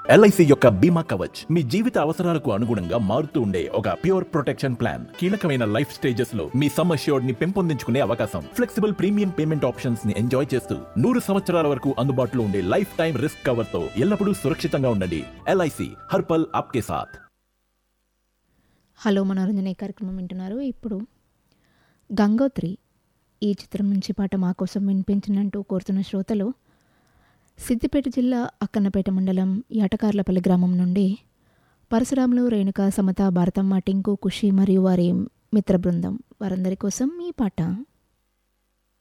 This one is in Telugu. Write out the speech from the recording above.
ఎల్ఐసి యొక్క బీమా కవచ్ మీ జీవిత అవసరాలకు అనుగుణంగా మారుతూ ఉండే ఒక ప్యూర్ ప్రొటెక్షన్ ప్లాన్ కీలకమైన లైఫ్ స్టేజెస్ లో మీ సమ్ అష్యూర్డ్ ని పెంపొందించుకునే అవకాశం ఫ్లెక్సిబుల్ ప్రీమియం పేమెంట్ ఆప్షన్స్ ని ఎంజాయ్ చేస్తూ నూరు సంవత్సరాల వరకు అందుబాటులో ఉండే లైఫ్ టైం రిస్క్ కవర్ తో ఎల్లప్పుడూ సురక్షితంగా ఉండండి ఎల్ఐసి హర్పల్ ఆప్కే సాథ్ హలో మనోరంజన ఈ కార్యక్రమం వింటున్నారు ఇప్పుడు గంగోత్రి ఈ చిత్రం నుంచి పాట మా కోసం వినిపించినట్టు కోరుతున్న శ్రోతలు సిద్దిపేట జిల్లా అక్కన్నపేట మండలం యాటకార్లపల్లి గ్రామం నుండి పరశురాములు రేణుక సమత భారతమ్మ టింకు ఖుషి మరియు వారి మిత్ర బృందం వారందరి కోసం ఈ పాట